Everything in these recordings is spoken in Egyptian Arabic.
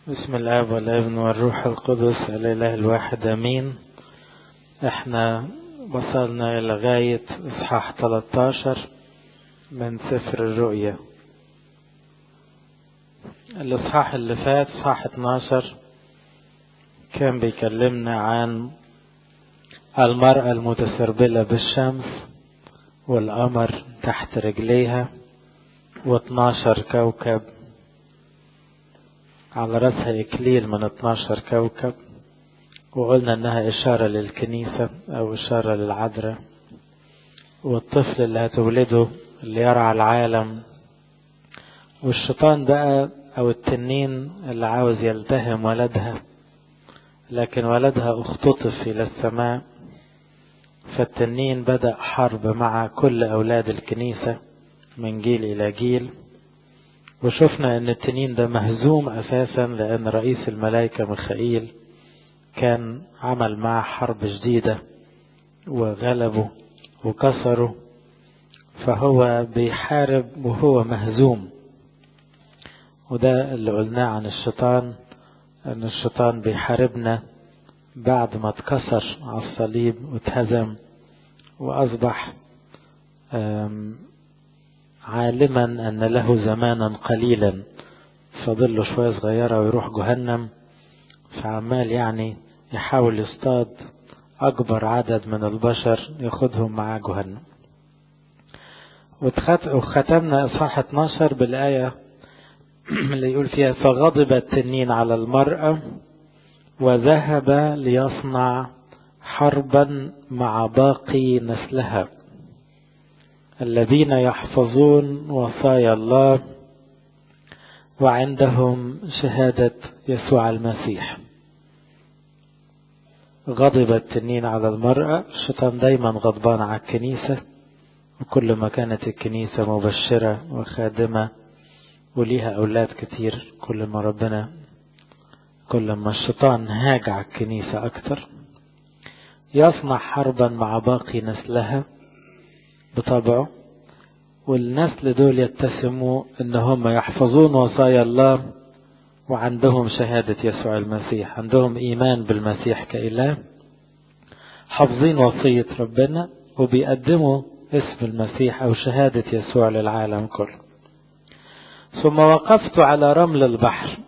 بسم الاب والابن والروح القدس الاله الواحد امين احنا وصلنا الى غاية اصحاح 13 من سفر الرؤيا الاصحاح اللي فات اصحاح 12 كان بيكلمنا عن المرأة المتسربلة بالشمس والقمر تحت رجليها و12 كوكب على رأسها إكليل من 12 كوكب وقلنا إنها إشارة للكنيسة أو إشارة للعذراء والطفل اللي هتولده اللي يرعى العالم والشيطان بقى أو التنين اللي عاوز يلتهم ولدها لكن ولدها اختطف إلى السماء فالتنين بدأ حرب مع كل أولاد الكنيسة من جيل إلى جيل وشفنا ان التنين ده مهزوم اساسا لان رئيس الملائكة ميخائيل كان عمل معه حرب جديدة وغلبه وكسره فهو بيحارب وهو مهزوم وده اللي قلناه عن الشيطان ان الشيطان بيحاربنا بعد ما اتكسر على الصليب واتهزم واصبح عالما أن له زمانا قليلا فضله شوية صغيرة ويروح جهنم فعمال يعني يحاول يصطاد أكبر عدد من البشر ياخدهم معاه جهنم وختمنا إصحاح 12 بالآية اللي يقول فيها فغضب التنين على المرأة وذهب ليصنع حربا مع باقي نسلها الذين يحفظون وصايا الله وعندهم شهادة يسوع المسيح غضب التنين على المرأة الشيطان دايما غضبان على الكنيسة وكل ما كانت الكنيسة مبشرة وخادمة وليها أولاد كتير كل ما ربنا كل ما الشيطان هاج على الكنيسة أكتر يصنع حربا مع باقي نسلها بطبعه والنسل دول يتسموا ان هم يحفظون وصايا الله وعندهم شهادة يسوع المسيح عندهم ايمان بالمسيح كإله حافظين وصية ربنا وبيقدموا اسم المسيح او شهادة يسوع للعالم كله ثم وقفت على رمل البحر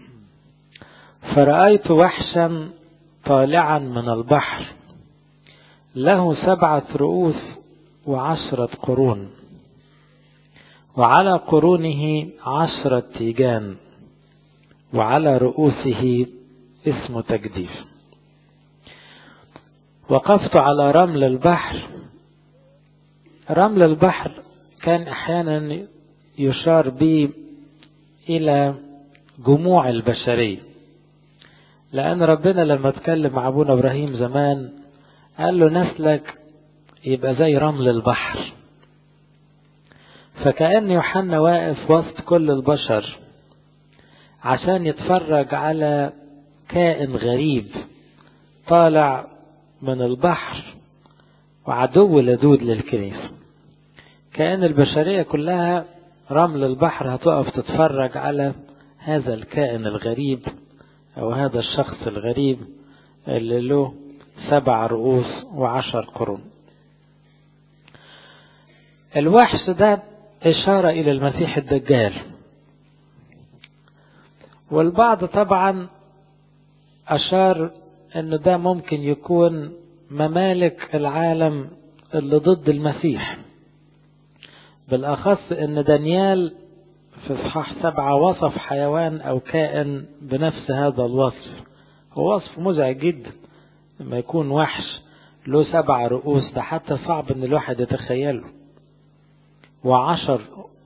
فرأيت وحشا طالعا من البحر له سبعة رؤوس وعشرة قرون وعلى قرونه عشرة تيجان وعلى رؤوسه اسم تجديف وقفت على رمل البحر رمل البحر كان احيانا يشار به الى جموع البشرية لان ربنا لما اتكلم مع ابونا ابراهيم زمان قال له نسلك يبقى زي رمل البحر فكأن يوحنا واقف وسط كل البشر عشان يتفرج على كائن غريب طالع من البحر وعدو لدود للكنيسة كأن البشرية كلها رمل البحر هتقف تتفرج على هذا الكائن الغريب أو هذا الشخص الغريب اللي له سبع رؤوس وعشر قرون الوحش ده إشارة إلى المسيح الدجال والبعض طبعا أشار أن ده ممكن يكون ممالك العالم اللي ضد المسيح بالأخص أن دانيال في إصحاح سبعة وصف حيوان أو كائن بنفس هذا الوصف هو وصف مزعج جدا لما يكون وحش له سبع رؤوس ده حتى صعب ان الواحد يتخيله وعشر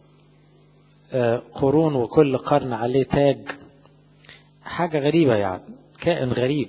قرون وكل قرن عليه تاج حاجة غريبة يعني كائن غريب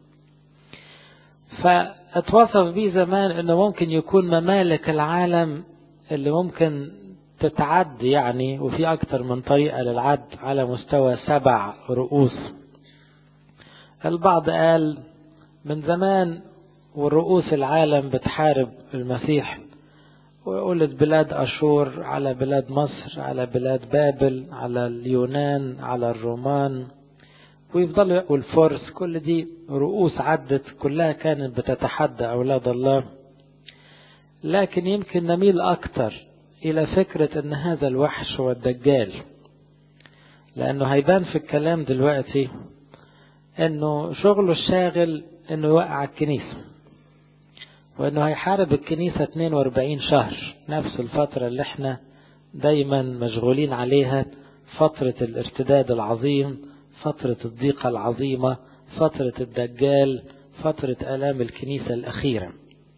فاتوصف بيه زمان انه ممكن يكون ممالك العالم اللي ممكن تتعد يعني وفي اكتر من طريقة للعد على مستوى سبع رؤوس البعض قال من زمان ورؤوس العالم بتحارب المسيح وقلت بلاد أشور على بلاد مصر على بلاد بابل على اليونان على الرومان ويفضلوا والفرس كل دي رؤوس عدت كلها كانت بتتحدى أولاد الله لكن يمكن نميل أكتر إلى فكرة أن هذا الوحش هو الدجال لأنه هيبان في الكلام دلوقتي أنه شغله الشاغل أنه يوقع الكنيسة وأنه هيحارب الكنيسة 42 شهر نفس الفترة اللي احنا دايما مشغولين عليها فترة الارتداد العظيم فترة الضيقة العظيمة فترة الدجال فترة آلام الكنيسة الأخيرة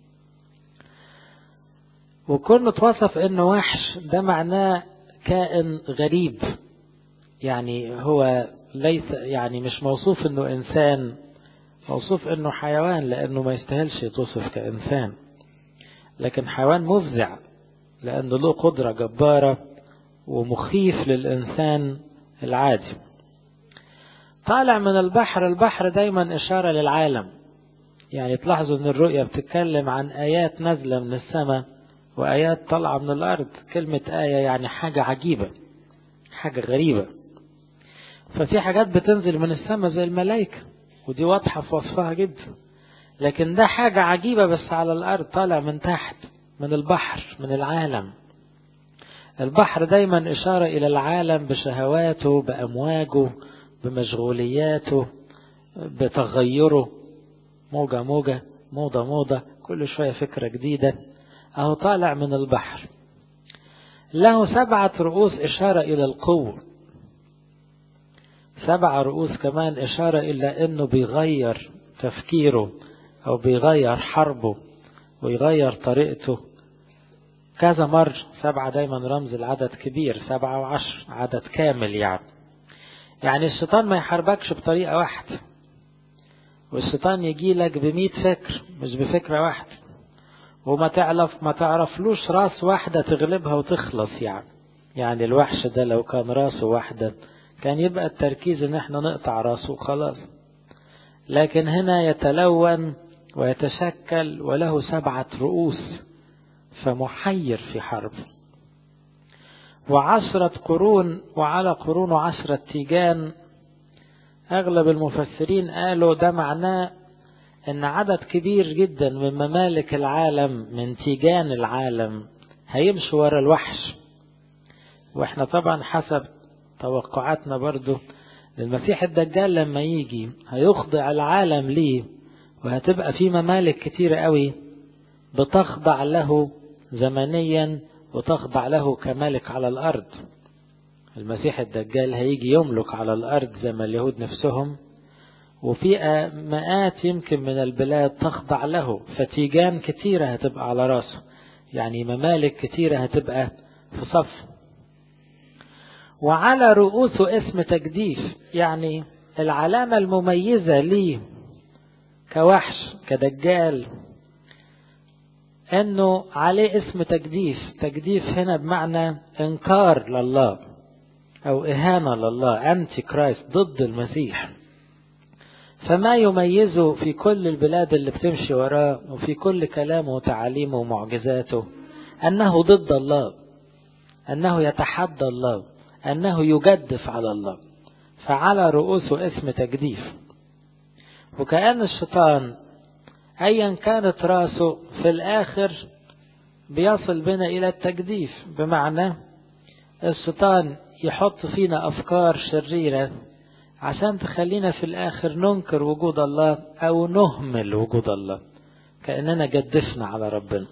وكون متوصف انه وحش ده معناه كائن غريب يعني هو ليس يعني مش موصوف انه انسان موصوف انه حيوان لانه ما يستاهلش يتوصف كانسان لكن حيوان مفزع لانه له قدرة جبارة ومخيف للانسان العادي طالع من البحر البحر دايما اشارة للعالم يعني تلاحظوا ان الرؤية بتتكلم عن ايات نازلة من السماء وآيات طالعة من الأرض كلمة آية يعني حاجة عجيبة حاجة غريبة ففي حاجات بتنزل من السماء زي الملائكة ودي واضحة في وصفها جدا لكن ده حاجة عجيبة بس على الأرض طالع من تحت من البحر من العالم البحر دايما إشارة إلى العالم بشهواته بأمواجه بمشغولياته بتغيره موجة موجة موضة موضة كل شوية فكرة جديدة أهو طالع من البحر له سبعة رؤوس إشارة إلى القوة سبع رؤوس كمان إشارة إلى أنه بيغير تفكيره أو بيغير حربه ويغير طريقته كذا مرة سبعة دايما رمز العدد كبير سبعة وعشر عدد كامل يعني يعني الشيطان ما يحاربكش بطريقة واحدة والشيطان يجي لك بمئة فكر مش بفكرة واحدة وما تعرف ما تعرفلوش راس واحدة تغلبها وتخلص يعني يعني الوحش ده لو كان راسه واحدة كان يبقى التركيز ان احنا نقطع راسه وخلاص لكن هنا يتلون ويتشكل وله سبعة رؤوس فمحير في حربه وعشرة قرون وعلى قرون عشرة تيجان أغلب المفسرين قالوا ده معناه ان عدد كبير جدا من ممالك العالم من تيجان العالم هيمشوا ورا الوحش واحنا طبعا حسب توقعاتنا برضو المسيح الدجال لما يجي هيخضع العالم ليه وهتبقى في ممالك كتيرة قوي بتخضع له زمنيا وتخضع له كملك على الأرض المسيح الدجال هيجي يملك على الأرض زي ما اليهود نفسهم وفي مئات يمكن من البلاد تخضع له فتيجان كتيرة هتبقى على راسه يعني ممالك كتيرة هتبقى في صف وعلى رؤوسه اسم تجديف يعني العلامة المميزة ليه كوحش كدجال انه عليه اسم تجديف تجديف هنا بمعنى انكار لله او اهانة لله انتي كرايست ضد المسيح فما يميزه في كل البلاد اللي بتمشي وراه وفي كل كلامه وتعاليمه ومعجزاته أنه ضد الله أنه يتحدى الله أنه يجدف على الله فعلى رؤوسه اسم تجديف وكأن الشيطان أيا كانت راسه في الآخر بيصل بنا إلى التجديف بمعنى الشيطان يحط فينا أفكار شريرة عشان تخلينا في الآخر ننكر وجود الله أو نهمل وجود الله كأننا جدفنا على ربنا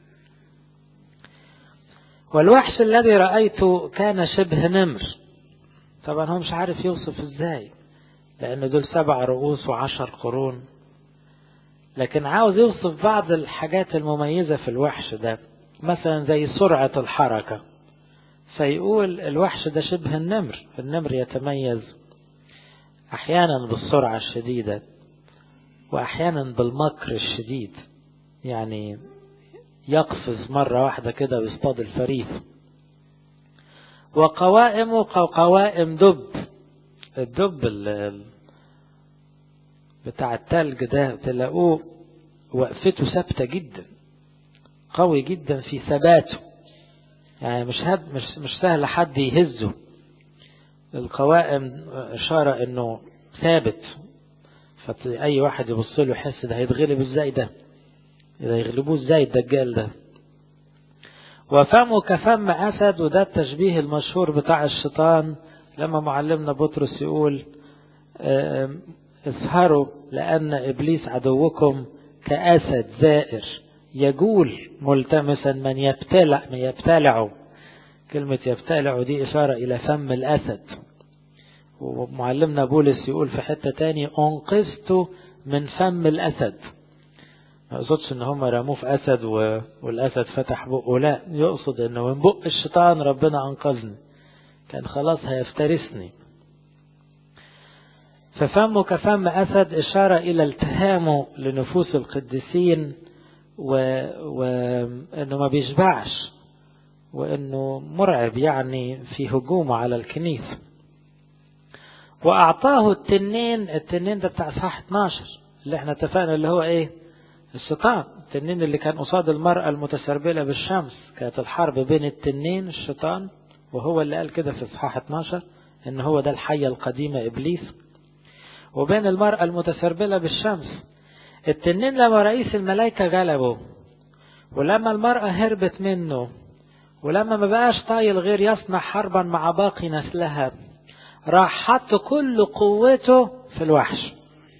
والوحش الذي رأيته كان شبه نمر طبعا هو مش عارف يوصف ازاي لأن دول سبع رؤوس وعشر قرون لكن عاوز يوصف بعض الحاجات المميزة في الوحش ده مثلا زي سرعة الحركة فيقول الوحش ده شبه النمر النمر يتميز احيانا بالسرعة الشديدة واحيانا بالمكر الشديد يعني يقفز مرة واحدة كده ويصطاد الفريس وقوائمه قوائم دب الدب بتاع التلج ده تلاقوه وقفته ثابتة جدا قوي جدا في ثباته يعني مش هد مش مش سهل حد يهزه القوائم إشارة إنه ثابت فأي واحد يبص له يحس ده هيتغلب ازاي ده ده يغلبوه ازاي الدجال ده وفمه كفم أسد وده التشبيه المشهور بتاع الشيطان لما معلمنا بطرس يقول اسهروا لأن إبليس عدوكم كأسد زائر يجول ملتمسا من يبتلع من يبتلعه كلمة يبتلع دي إشارة إلى فم الأسد ومعلمنا بولس يقول في حتة تاني أنقذت من فم الأسد ما يقصدش ان هم رموه في أسد والأسد فتح بقه لا يقصد انه من بق الشيطان ربنا أنقذني كان خلاص هيفترسني ففمه كفم أسد إشارة إلى التهامه لنفوس القديسين وإنه ما بيشبعش وإنه مرعب يعني في هجومه على الكنيسة وأعطاه التنين التنين ده بتاع صح 12 اللي احنا اتفقنا اللي هو ايه الشيطان التنين اللي كان قصاد المرأة المتسربلة بالشمس كانت الحرب بين التنين الشيطان وهو اللي قال كده في اصحاح 12 ان هو ده الحية القديمة ابليس وبين المرأة المتسربلة بالشمس التنين لما رئيس الملائكة غلبه ولما المرأة هربت منه ولما ما بقاش طايل غير يصنع حربا مع باقي نسلها راح حط كل قوته في الوحش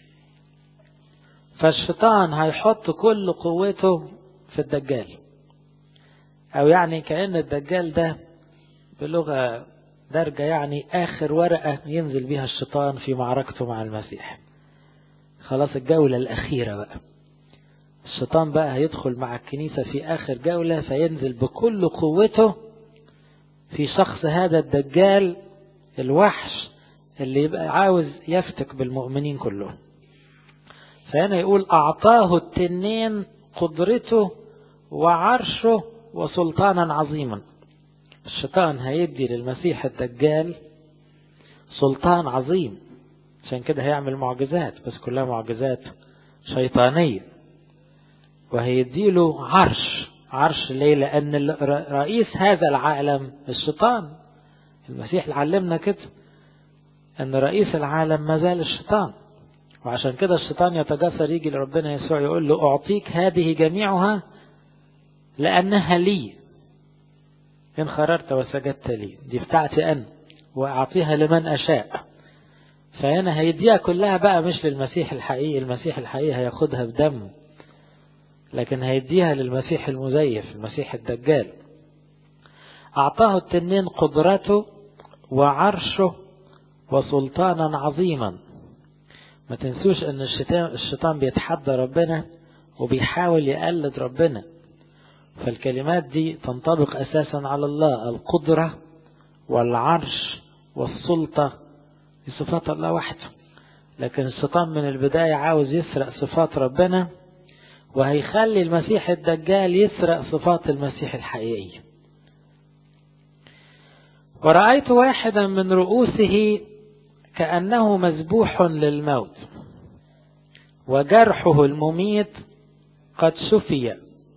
فالشيطان هيحط كل قوته في الدجال او يعني كأن الدجال ده بلغة درجة يعني آخر ورقة ينزل بها الشيطان في معركته مع المسيح خلاص الجولة الأخيرة بقى الشيطان بقى هيدخل مع الكنيسة في آخر جولة فينزل بكل قوته في شخص هذا الدجال الوحش اللي يبقى عاوز يفتك بالمؤمنين كلهم فهنا يقول أعطاه التنين قدرته وعرشه وسلطانا عظيما الشيطان هيدي للمسيح الدجال سلطان عظيم عشان كده هيعمل معجزات بس كلها معجزات شيطانية وهيديله عرش عرش ليه لأن رئيس هذا العالم الشيطان المسيح علمنا كده أن رئيس العالم ما زال الشيطان وعشان كده الشيطان يتجسر يجي لربنا يسوع يقول له أعطيك هذه جميعها لأنها لي إن خررت وسجدت لي دي بتاعتي أنا وأعطيها لمن أشاء فهنا هيديها كلها بقى مش للمسيح الحقيقي المسيح الحقيقي هياخدها بدم لكن هيديها للمسيح المزيف المسيح الدجال أعطاه التنين قدرته وعرشه وسلطانا عظيما ما تنسوش ان الشيطان بيتحدى ربنا وبيحاول يقلد ربنا فالكلمات دي تنطبق اساسا على الله القدرة والعرش والسلطة دي صفات الله وحده لكن الشيطان من البداية عاوز يسرق صفات ربنا وهيخلي المسيح الدجال يسرق صفات المسيح الحقيقي ورأيت واحدا من رؤوسه كأنه مذبوح للموت وجرحه المميت قد شفي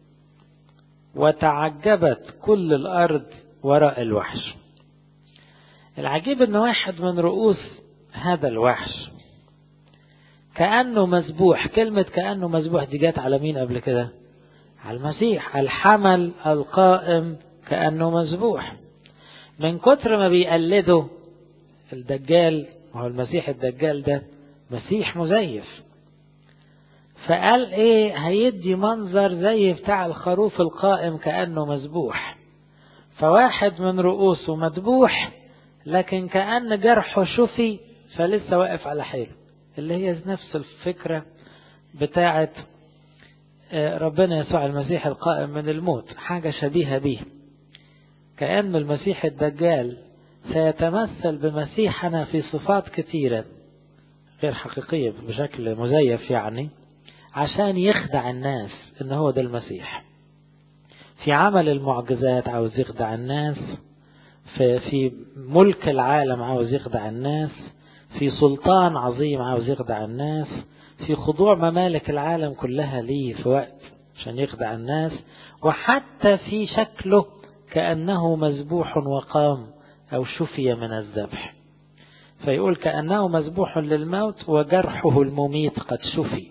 وتعجبت كل الأرض وراء الوحش العجيب ان واحد من رؤوس هذا الوحش كأنه مذبوح كلمة كأنه مذبوح دي جت على مين قبل كده على المسيح الحمل القائم كأنه مذبوح من كتر ما بيقلدوا الدجال وهو المسيح الدجال ده مسيح مزيف فقال ايه هيدي منظر زي بتاع الخروف القائم كأنه مذبوح فواحد من رؤوسه مذبوح لكن كأن جرحه شفي فلسه واقف على حيله اللي هي نفس الفكرة بتاعت ربنا يسوع المسيح القائم من الموت حاجة شبيهة به كأن المسيح الدجال سيتمثل بمسيحنا في صفات كثيرة غير حقيقية بشكل مزيف يعني عشان يخدع الناس ان هو ده المسيح في عمل المعجزات عاوز يخدع الناس في, في ملك العالم عاوز يخدع الناس في سلطان عظيم عاوز يخدع الناس في خضوع ممالك العالم كلها ليه في وقت عشان يخدع الناس وحتى في شكله كأنه مذبوح وقام أو شفي من الذبح فيقول كأنه مذبوح للموت وجرحه المميت قد شفي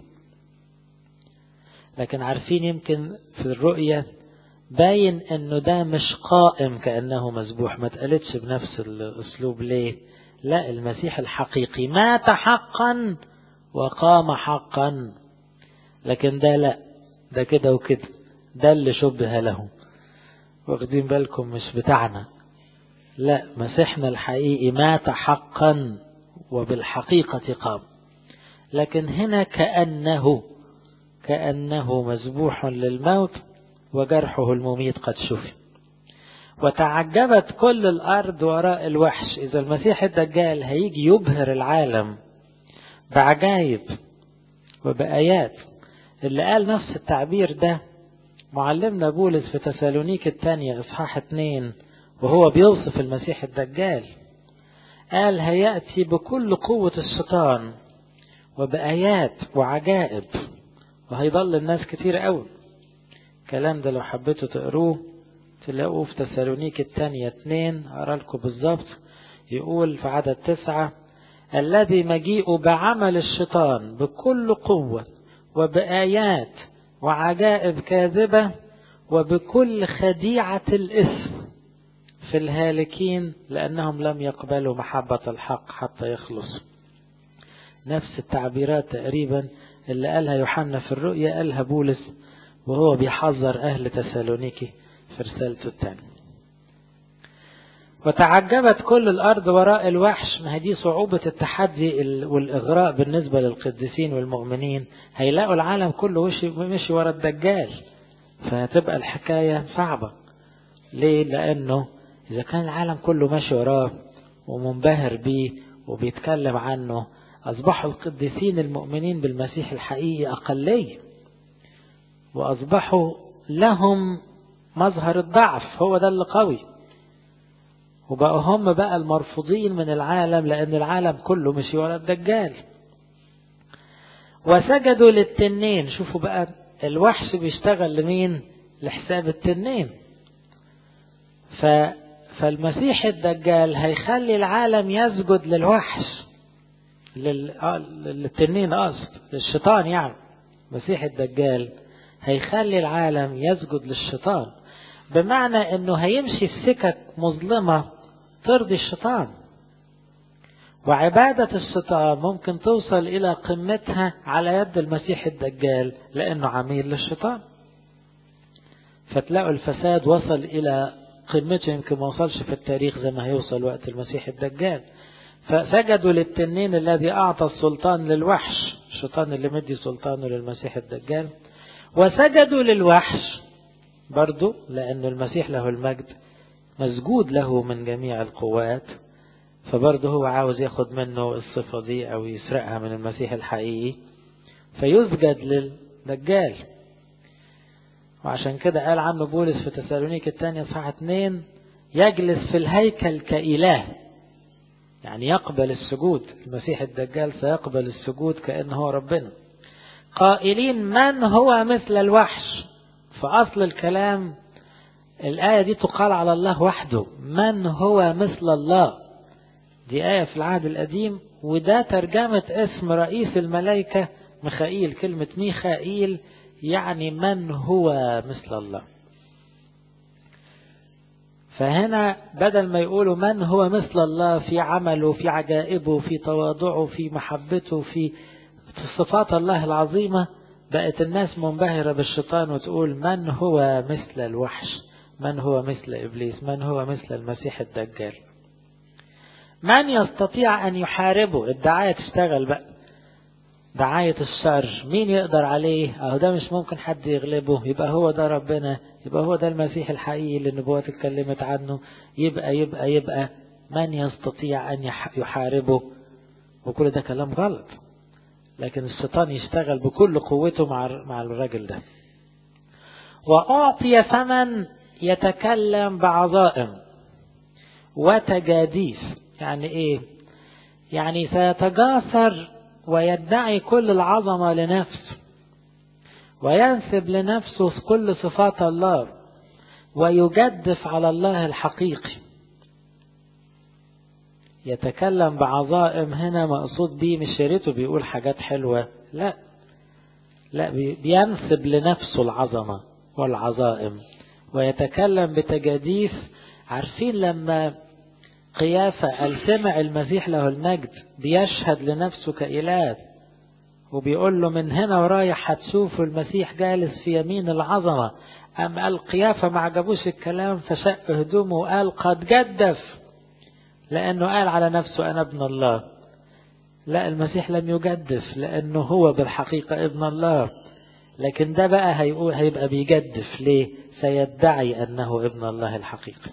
لكن عارفين يمكن في الرؤية باين انه ده مش قائم كأنه مذبوح ما تقالتش بنفس الاسلوب ليه لا المسيح الحقيقي مات حقا وقام حقا لكن ده لا ده كده وكده ده اللي شبه له واخدين بالكم مش بتاعنا لا مسيحنا الحقيقي مات حقا وبالحقيقة قام لكن هنا كأنه كأنه مذبوح للموت وجرحه المميت قد شفي وتعجبت كل الأرض وراء الوحش إذا المسيح الدجال هيجي يبهر العالم بعجائب وبآيات اللي قال نفس التعبير ده معلمنا بولس في تسالونيك الثانية إصحاح اتنين وهو بيوصف المسيح الدجال قال هيأتي بكل قوة الشيطان وبآيات وعجائب وهيضل الناس كتير قوي الكلام ده لو حبيتوا تقروه تلاقوه في تسالونيك الثانية اتنين أقرأ لكم بالظبط يقول في عدد تسعة الذي مجيء بعمل الشيطان بكل قوة وبآيات وعجائب كاذبة وبكل خديعة الإثم في الهالكين لأنهم لم يقبلوا محبة الحق حتى يخلصوا نفس التعبيرات تقريبا اللي قالها يوحنا في الرؤيا قالها بولس وهو بيحذر أهل تسالونيكي في رسالته الثانية وتعجبت كل الأرض وراء الوحش ما دي صعوبة التحدي والإغراء بالنسبة للقديسين والمؤمنين هيلاقوا العالم كله مشي ورا الدجال فهتبقى الحكاية صعبة ليه؟ لأنه إذا كان العالم كله ماشي وراه ومنبهر بيه وبيتكلم عنه أصبحوا القديسين المؤمنين بالمسيح الحقيقي أقلية وأصبحوا لهم مظهر الضعف هو ده اللي قوي وبقوا هم بقى المرفوضين من العالم لأن العالم كله مشي ورا الدجال وسجدوا للتنين شوفوا بقى الوحش بيشتغل لمين لحساب التنين ف فالمسيح الدجال هيخلي العالم يسجد للوحش لل... للتنين قصد للشيطان يعني مسيح الدجال هيخلي العالم يسجد للشيطان بمعنى انه هيمشي في سكك مظلمة ترضي الشيطان وعبادة الشيطان ممكن توصل إلى قمتها على يد المسيح الدجال لأنه عميل للشيطان فتلاقوا الفساد وصل إلى قمته يمكن ما وصلش في التاريخ زي ما هيوصل وقت المسيح الدجال فسجدوا للتنين الذي أعطى السلطان للوحش الشيطان اللي مدي سلطانه للمسيح الدجال وسجدوا للوحش برضو لأن المسيح له المجد مسجود له من جميع القوات فبرضه هو عاوز ياخد منه الصفة دي أو يسرقها من المسيح الحقيقي فيسجد للدجال وعشان كده قال عنه بولس في تسالونيك الثانية صحة 2 يجلس في الهيكل كإله يعني يقبل السجود المسيح الدجال سيقبل السجود كأنه هو ربنا قائلين من هو مثل الوحش فأصل الكلام الآية دي تقال على الله وحده من هو مثل الله دي آية في العهد القديم وده ترجمة اسم رئيس الملائكة ميخائيل كلمة ميخائيل يعني من هو مثل الله فهنا بدل ما يقولوا من هو مثل الله في عمله في عجائبه في تواضعه في محبته في صفات الله العظيمة بقت الناس منبهرة بالشيطان وتقول من هو مثل الوحش من هو مثل إبليس من هو مثل المسيح الدجال من يستطيع أن يحاربه الدعاية تشتغل بقى دعاية الشر مين يقدر عليه أهو ده مش ممكن حد يغلبه يبقى هو ده ربنا يبقى هو ده المسيح الحقيقي اللي النبوات اتكلمت عنه يبقى يبقى يبقى من يستطيع أن يحاربه وكل ده كلام غلط لكن الشيطان يشتغل بكل قوته مع مع الراجل ده وأعطي فمن يتكلم بعظائم وتجاديف يعني ايه يعني سيتجاسر ويدعي كل العظمة لنفسه وينسب لنفسه كل صفات الله ويجدف على الله الحقيقي يتكلم بعظائم هنا مقصود بيه مش شريته بيقول حاجات حلوة لا لا بينسب لنفسه العظمة والعظائم ويتكلم بتجاديف عارفين لما قيافة سمع المسيح له المجد بيشهد لنفسه كإله وبيقول له من هنا ورايح هتشوفوا المسيح جالس في يمين العظمة أم قال قيافة ما عجبوش الكلام فشق هدومه وقال قد جدف لأنه قال على نفسه أنا ابن الله لا المسيح لم يجدف لأنه هو بالحقيقة ابن الله لكن ده بقى هيقول هيبقى بيجدف ليه سيدعي أنه ابن الله الحقيقي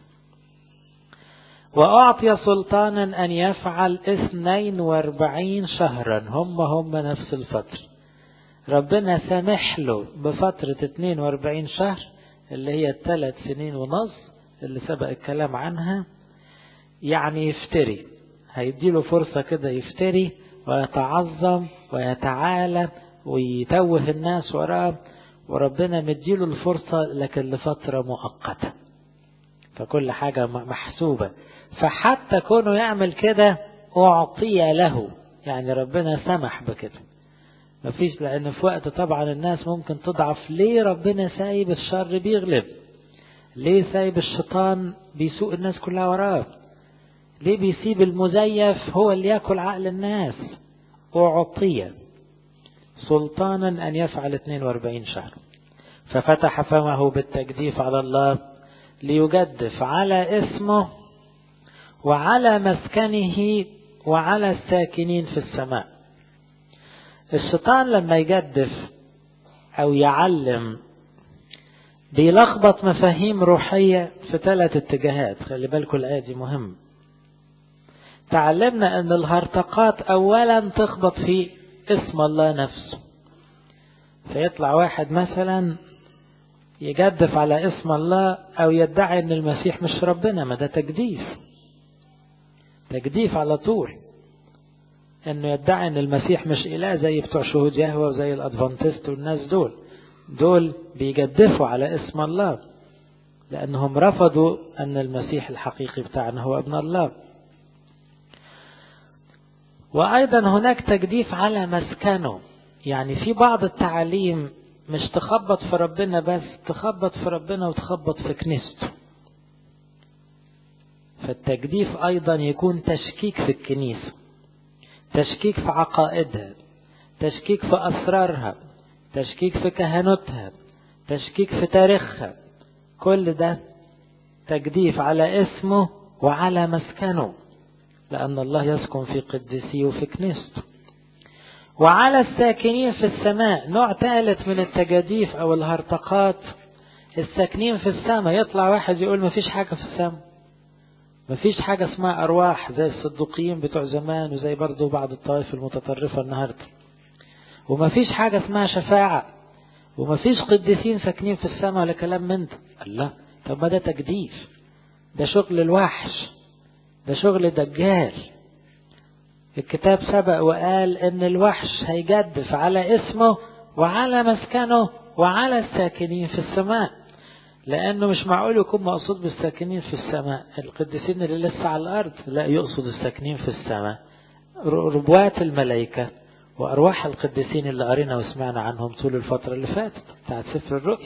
وأعطي سلطانا أن يفعل اثنين واربعين شهرا هم هم نفس الفترة ربنا سمح له بفترة 42 شهر اللي هي الثلاث سنين ونص اللي سبق الكلام عنها يعني يفتري هيديله فرصة كده يفتري ويتعظم ويتعالى ويتوه الناس وراه وربنا مديله الفرصة لكن لفترة مؤقتة فكل حاجة محسوبة فحتى كونه يعمل كده أعطي له يعني ربنا سمح بكده مفيش لأن في وقت طبعا الناس ممكن تضعف ليه ربنا سايب الشر بيغلب ليه سايب الشيطان بيسوق الناس كلها وراه ليه بيسيب المزيف هو اللي ياكل عقل الناس أعطي سلطانا أن يفعل 42 شهر ففتح فمه بالتجديف على الله ليجدف على اسمه وعلى مسكنه وعلى الساكنين في السماء الشيطان لما يجدف أو يعلم بيلخبط مفاهيم روحية في ثلاث اتجاهات خلي بالكم الآية دي مهم تعلمنا أن الهرطقات أولا تخبط في اسم الله نفسه فيطلع واحد مثلا يجدف على اسم الله أو يدعي أن المسيح مش ربنا ما ده تجديف تجديف على طول انه يدعي ان المسيح مش اله زي بتوع شهود يهوه وزي الادفانتست والناس دول دول بيجدفوا على اسم الله لانهم رفضوا ان المسيح الحقيقي بتاعنا هو ابن الله وايضا هناك تجديف على مسكنه يعني في بعض التعاليم مش تخبط في ربنا بس تخبط في ربنا وتخبط في كنيسته فالتجديف ايضا يكون تشكيك في الكنيسه تشكيك في عقائدها تشكيك في أسرارها تشكيك في كهنوتها تشكيك في تاريخها كل ده تجديف على اسمه وعلى مسكنه لأن الله يسكن في قدسيه وفي كنيسته وعلى الساكنين في السماء نوع ثالث من التجاديف أو الهرطقات الساكنين في السماء يطلع واحد يقول ما فيش حاجة في السماء مفيش حاجة اسمها أرواح زي الصدوقيين بتوع زمان وزي برضو بعض الطوائف المتطرفة النهاردة ومفيش حاجة اسمها شفاعة ومفيش قديسين ساكنين في السماء ولا كلام من ده الله طب ما ده تجديف ده شغل الوحش ده شغل دجال الكتاب سبق وقال ان الوحش هيجدف على اسمه وعلى مسكنه وعلى الساكنين في السماء لأنه مش معقول يكون مقصود بالساكنين في السماء القديسين اللي لسه على الأرض لا يقصد الساكنين في السماء ربوات الملائكة وأرواح القديسين اللي قرينا وسمعنا عنهم طول الفترة اللي فاتت بتاعت سفر الرؤيا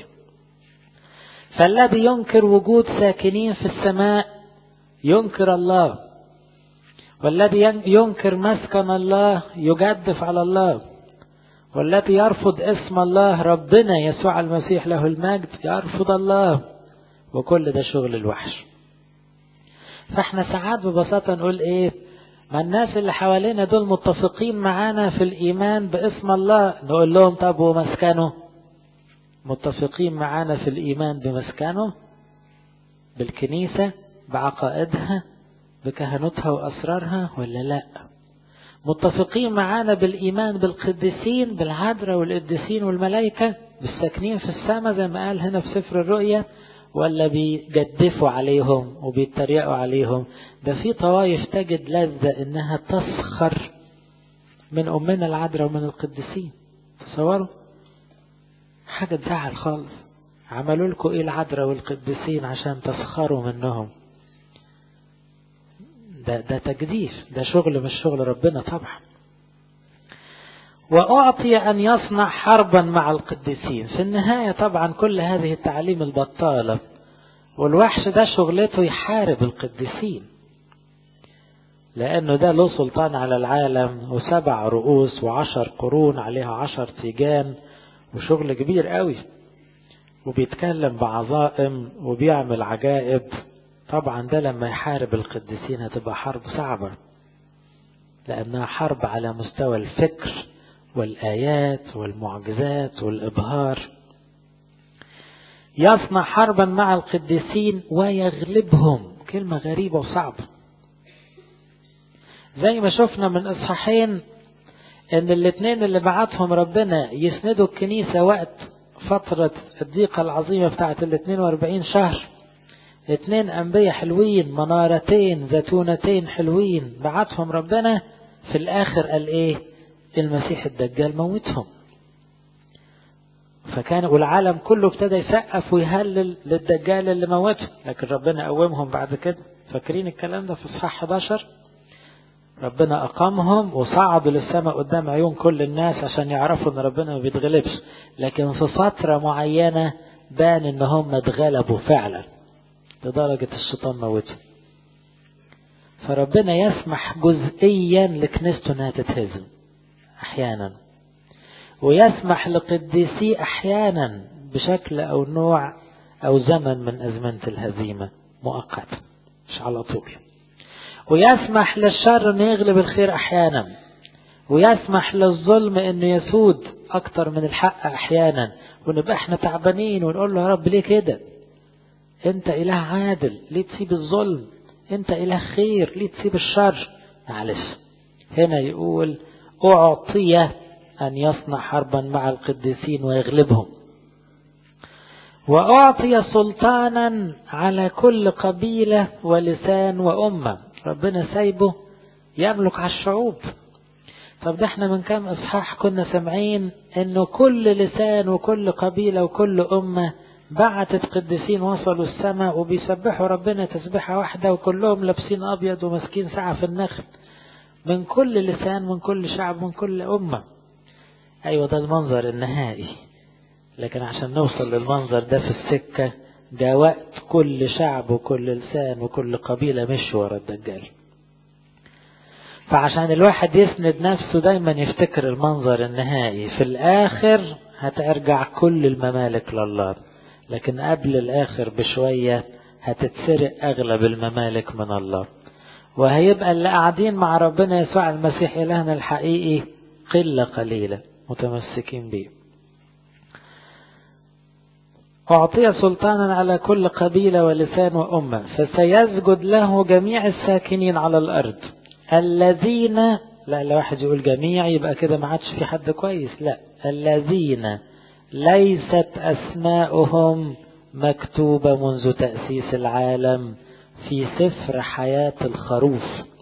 فالذي ينكر وجود ساكنين في السماء ينكر الله والذي ينكر مسكن الله يجدف على الله والذي يرفض اسم الله ربنا يسوع المسيح له المجد يرفض الله وكل ده شغل الوحش فاحنا ساعات ببساطة نقول ايه ما الناس اللي حوالينا دول متفقين معانا في الإيمان باسم الله نقول لهم طب ومسكنه متفقين معانا في الإيمان بمسكنه بالكنيسة بعقائدها بكهنوتها وأسرارها ولا لأ متفقين معانا بالإيمان بالقديسين بالعذراء والقديسين والملائكة بالساكنين في السماء زي ما قال هنا في سفر الرؤيا ولا بيجدفوا عليهم وبيتريقوا عليهم ده في طوائف تجد لذة انها تسخر من امنا العذراء ومن القديسين تصوروا حاجة تزعل خالص عملوا لكم ايه العذراء والقديسين عشان تسخروا منهم ده, ده تجديف ده شغل مش شغل ربنا طبعا وأعطي أن يصنع حربا مع القديسين في النهاية طبعا كل هذه التعاليم البطالة والوحش ده شغلته يحارب القديسين لأنه ده له سلطان على العالم وسبع رؤوس وعشر قرون عليها عشر تيجان وشغل كبير قوي وبيتكلم بعظائم وبيعمل عجائب طبعا ده لما يحارب القديسين هتبقى حرب صعبة لأنها حرب على مستوى الفكر والآيات والمعجزات والإبهار يصنع حربا مع القديسين ويغلبهم كلمة غريبة وصعبة زي ما شفنا من إصحاحين ان الاثنين اللي بعتهم ربنا يسندوا الكنيسة وقت فترة الضيقة العظيمة بتاعت ال 42 شهر اتنين انبياء حلوين منارتين زيتونتين حلوين بعتهم ربنا في الاخر قال ايه المسيح الدجال موتهم فكان والعالم كله ابتدى يسقف ويهلل للدجال اللي موته لكن ربنا قومهم بعد كده فاكرين الكلام ده في اصحاح 11 ربنا أقامهم وصعدوا للسماء قدام عيون كل الناس عشان يعرفوا ان ربنا ما بيتغلبش لكن في فترة معينة بان ان هم اتغلبوا فعلا لدرجة الشيطان موته فربنا يسمح جزئيا لكنيسته انها تتهزم احيانا ويسمح لقديسيه احيانا بشكل او نوع او زمن من ازمنة الهزيمة مؤقتا مش على طول ويسمح للشر انه يغلب الخير احيانا ويسمح للظلم انه يسود اكتر من الحق احيانا ونبقى احنا تعبانين ونقول له يا رب ليه كده انت اله عادل ليه تسيب الظلم انت اله خير ليه تسيب الشر معلش هنا يقول اعطي ان يصنع حربا مع القديسين ويغلبهم واعطي سلطانا على كل قبيله ولسان وامه ربنا سايبه يملك على الشعوب طب ده احنا من كام اصحاح كنا سامعين انه كل لسان وكل قبيلة وكل امة بعتت قديسين وصلوا السماء وبيسبحوا ربنا تسبيحة واحدة وكلهم لابسين ابيض وماسكين ساعة في النخل من كل لسان من كل شعب من كل امة ايوه ده المنظر النهائي لكن عشان نوصل للمنظر ده في السكة ده وقت كل شعب وكل لسان وكل قبيلة مش ورا الدجال فعشان الواحد يسند نفسه دايما يفتكر المنظر النهائي في الآخر هترجع كل الممالك لله لكن قبل الآخر بشوية هتتسرق أغلب الممالك من الله وهيبقى اللي قاعدين مع ربنا يسوع المسيح إلهنا الحقيقي قلة قليلة متمسكين بيه أعطي سلطانا على كل قبيلة ولسان وأمة فسيسجد له جميع الساكنين على الأرض الذين لا لا واحد يقول جميع يبقى كده ما عادش في حد كويس لا الذين ليست أسماؤهم مكتوبة منذ تأسيس العالم في سفر حياة الخروف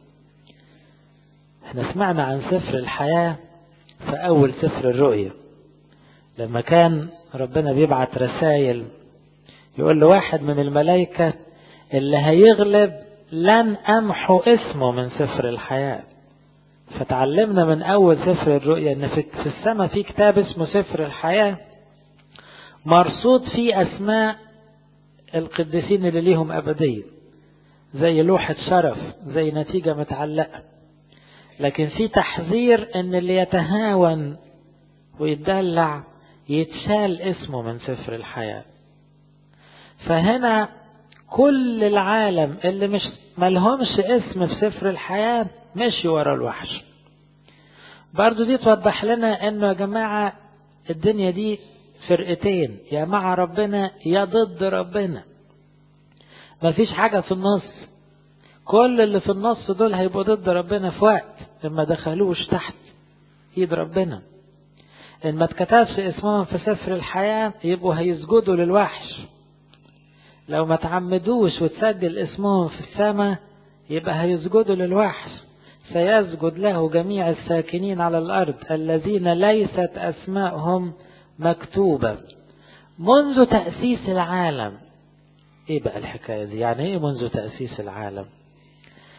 احنا سمعنا عن سفر الحياة في أول سفر الرؤية لما كان ربنا بيبعت رسائل يقول له واحد من الملائكة اللي هيغلب لن أمحو اسمه من سفر الحياة فتعلمنا من أول سفر الرؤيا أن في السماء في كتاب اسمه سفر الحياة مرصود فيه أسماء القديسين اللي ليهم أبدية زي لوحة شرف زي نتيجة متعلقة لكن في تحذير أن اللي يتهاون ويتدلع يتشال اسمه من سفر الحياة فهنا كل العالم اللي مش ملهمش اسم في سفر الحياة مشي ورا الوحش برضو دي توضح لنا انه يا جماعة الدنيا دي فرقتين يا مع ربنا يا ضد ربنا مفيش حاجة في النص كل اللي في النص دول هيبقوا ضد ربنا في وقت لما دخلوش تحت ايد ربنا ان ما اتكتبش اسمهم في سفر الحياة يبقوا هيسجدوا للوحش لو ما تعمدوش وتسجل اسمهم في السماء يبقى هيسجدوا للوحش سيسجد له جميع الساكنين على الأرض الذين ليست أسماءهم مكتوبة منذ تأسيس العالم ايه بقى الحكاية دي يعني ايه منذ تأسيس العالم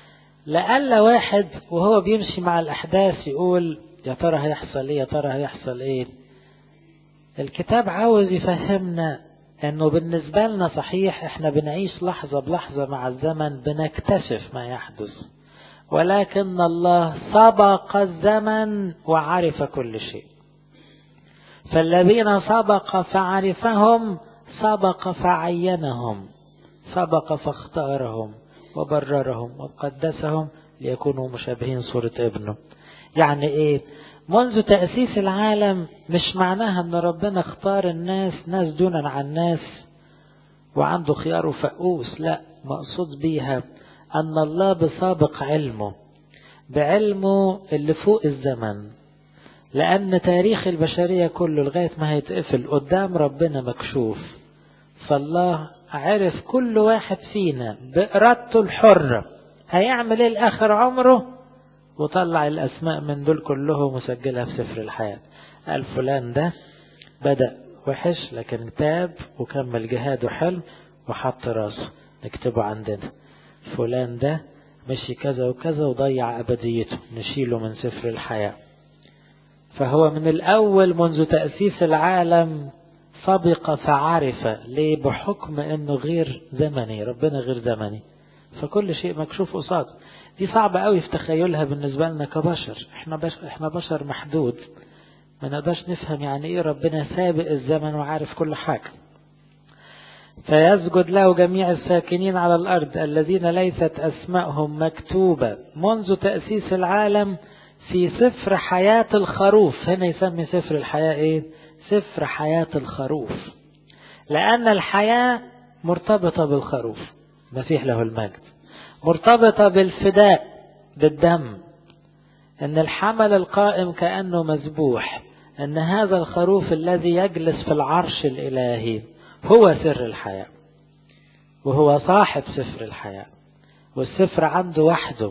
لألا واحد وهو بيمشي مع الأحداث يقول يا ترى هيحصل ايه يا ترى هيحصل ايه الكتاب عاوز يفهمنا انه بالنسبة لنا صحيح احنا بنعيش لحظة بلحظة مع الزمن بنكتشف ما يحدث ولكن الله سبق الزمن وعرف كل شيء فالذين سبق فعرفهم سبق فعينهم سبق فاختارهم وبررهم وقدسهم ليكونوا مشابهين صورة ابنه يعني ايه منذ تأسيس العالم مش معناها ان ربنا اختار الناس ناس دونا عن ناس وعنده خيار وفقوس لا مقصود بيها ان الله بسابق علمه بعلمه اللي فوق الزمن لأن تاريخ البشرية كله لغاية ما هيتقفل قدام ربنا مكشوف فالله عرف كل واحد فينا بإرادته الحرة هيعمل ايه لآخر عمره وطلع الأسماء من دول كلهم وسجلها في سفر الحياة قال فلان ده بدأ وحش لكن تاب وكمل جهاده حلو وحط راسه نكتبه عندنا فلان ده مشي كذا وكذا وضيع أبديته نشيله من سفر الحياة فهو من الأول منذ تأسيس العالم سبق فعرف ليه بحكم أنه غير زمني ربنا غير زمني فكل شيء مكشوف قصاده دي صعبة قوي في تخيلها بالنسبة لنا كبشر احنا بشر, احنا بشر محدود ما نقدرش نفهم يعني ايه ربنا سابق الزمن وعارف كل حاجة فيسجد له جميع الساكنين على الأرض الذين ليست أسماءهم مكتوبة منذ تأسيس العالم في سفر حياة الخروف هنا يسمي سفر الحياة ايه سفر حياة الخروف لأن الحياة مرتبطة بالخروف مسيح له المجد مرتبطة بالفداء بالدم ان الحمل القائم كأنه مذبوح ان هذا الخروف الذي يجلس في العرش الالهي هو سر الحياة وهو صاحب سفر الحياة والسفر عنده وحده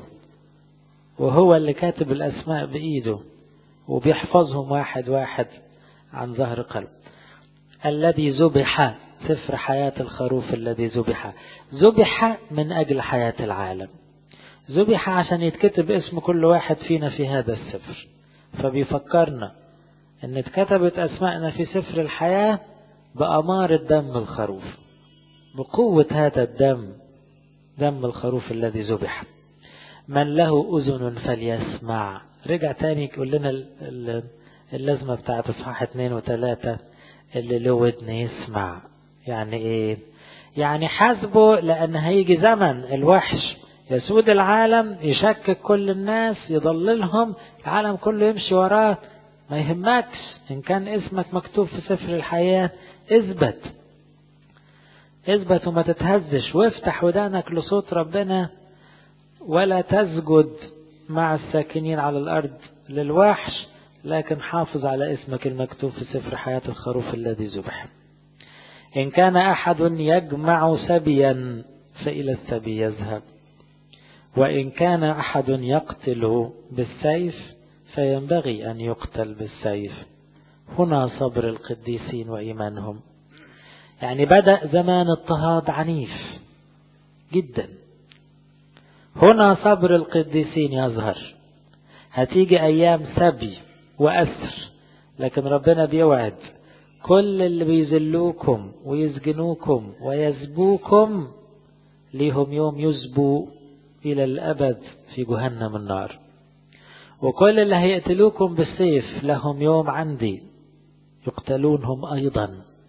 وهو اللي كاتب الاسماء بايده وبيحفظهم واحد واحد عن ظهر قلب الذي ذبح سفر حياة الخروف الذي ذبح ذبح من أجل حياة العالم ذبح عشان يتكتب اسم كل واحد فينا في هذا السفر فبيفكرنا ان اتكتبت اسماءنا في سفر الحياة بأمارة دم الخروف بقوة هذا الدم دم الخروف الذي ذبح من له أذن فليسمع رجع تاني يقول لنا اللازمة بتاعت اصحاح اتنين وتلاتة اللي له ودن يسمع يعني ايه يعني حاسبه لان هيجي زمن الوحش يسود العالم يشكك كل الناس يضللهم العالم كله يمشي وراه ما يهمكش ان كان اسمك مكتوب في سفر الحياة اثبت اثبت وما تتهزش وافتح ودانك لصوت ربنا ولا تسجد مع الساكنين على الارض للوحش لكن حافظ على اسمك المكتوب في سفر حياة الخروف الذي ذبح إن كان أحد يجمع سبيا فإلى السبي يذهب وإن كان أحد يقتل بالسيف فينبغي أن يقتل بالسيف هنا صبر القديسين وإيمانهم يعني بدأ زمان اضطهاد عنيف جدا هنا صبر القديسين يظهر هتيجي أيام سبي وأسر لكن ربنا بيوعد كل اللي بيذلوكم ويسجنوكم ويسبوكم ليهم يوم يسبوا إلى الأبد في جهنم النار وكل اللي هيقتلوكم بالسيف لهم يوم عندي يقتلونهم أيضا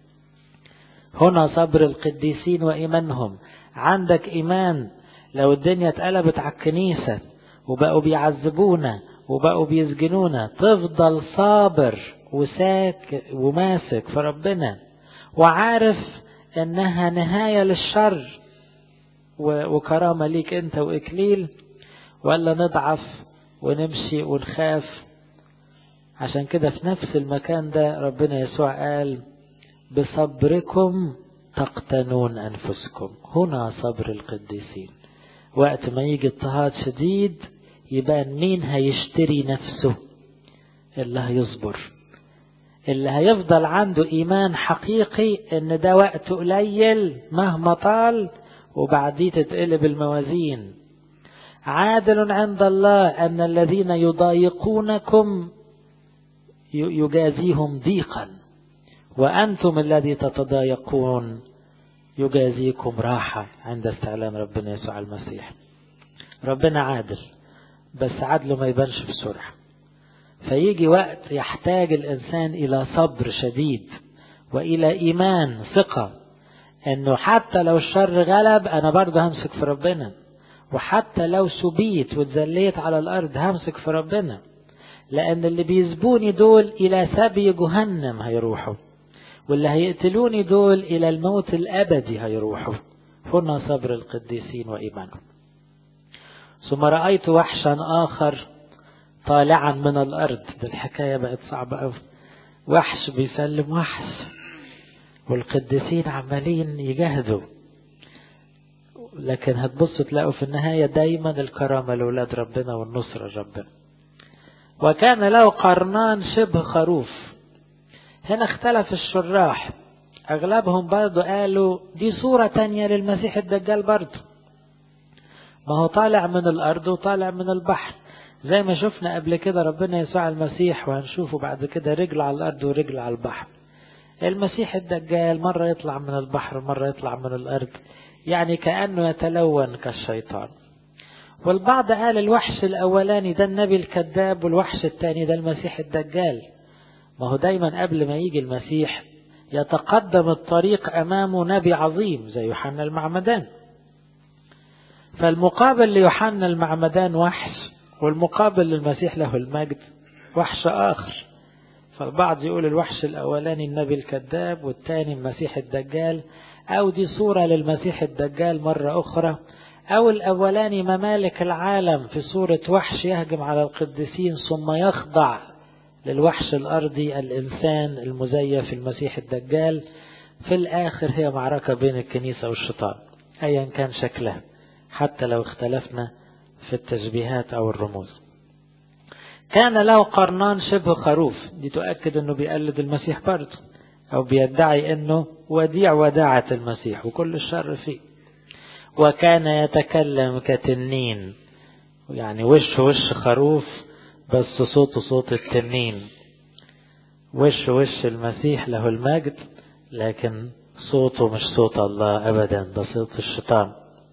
هنا صبر القديسين وإيمانهم عندك إيمان لو الدنيا اتقلبت على الكنيسة وبقوا بيعذبونا وبقوا بيسجنونا تفضل صابر وساك وماسك في ربنا وعارف انها نهاية للشر وكرامة ليك انت واكليل ولا نضعف ونمشي ونخاف عشان كده في نفس المكان ده ربنا يسوع قال بصبركم تقتنون انفسكم هنا صبر القديسين وقت ما يجي اضطهاد شديد يبان مين هيشتري نفسه اللي هيصبر اللي هيفضل عنده ايمان حقيقي ان ده وقت قليل مهما طال وبعديه تتقلب الموازين عادل عند الله أن الذين يضايقونكم يجازيهم ضيقا وأنتم الذي تتضايقون يجازيكم راحة عند استعلام ربنا يسوع المسيح ربنا عادل بس عدله ما يبانش بسرعة فيجي وقت يحتاج الإنسان إلى صبر شديد وإلى إيمان ثقة أنه حتى لو الشر غلب أنا برضه همسك في ربنا وحتى لو سبيت واتذليت على الأرض همسك في ربنا لأن اللي بيسبوني دول إلى سبي جهنم هيروحوا واللي هيقتلوني دول إلى الموت الأبدي هيروحوا هنا صبر القديسين وإيمانهم ثم رأيت وحشا آخر طالعا من الأرض ده الحكاية بقت صعبة أوي وحش بيسلم وحش والقديسين عمالين يجاهدوا لكن هتبصوا تلاقوا في النهاية دايما الكرامة لأولاد ربنا والنصرة ربنا وكان له قرنان شبه خروف هنا اختلف الشراح أغلبهم برضو قالوا دي صورة تانية للمسيح الدجال برضو ما هو طالع من الأرض وطالع من البحر زي ما شفنا قبل كده ربنا يسوع المسيح وهنشوفه بعد كده رجل على الأرض ورجل على البحر المسيح الدجال مرة يطلع من البحر مرة يطلع من الأرض يعني كأنه يتلون كالشيطان والبعض قال الوحش الأولاني ده النبي الكذاب والوحش الثاني ده المسيح الدجال ما هو دايما قبل ما يجي المسيح يتقدم الطريق أمامه نبي عظيم زي يوحنا المعمدان فالمقابل ليوحنا المعمدان وحش والمقابل للمسيح له المجد وحش آخر فالبعض يقول الوحش الأولاني النبي الكذاب والثاني المسيح الدجال أو دي صورة للمسيح الدجال مرة أخرى أو الأولاني ممالك العالم في صورة وحش يهجم على القديسين ثم يخضع للوحش الأرضي الإنسان المزيف المسيح الدجال في الآخر هي معركة بين الكنيسة والشيطان أيا كان شكلها حتى لو اختلفنا في التشبيهات أو الرموز كان له قرنان شبه خروف دي تؤكد أنه بيقلد المسيح برضه أو بيدعي أنه وديع وداعة المسيح وكل الشر فيه وكان يتكلم كتنين يعني وش وش خروف بس صوته صوت التنين وش وش المسيح له المجد لكن صوته مش صوت الله أبدا ده صوت الشيطان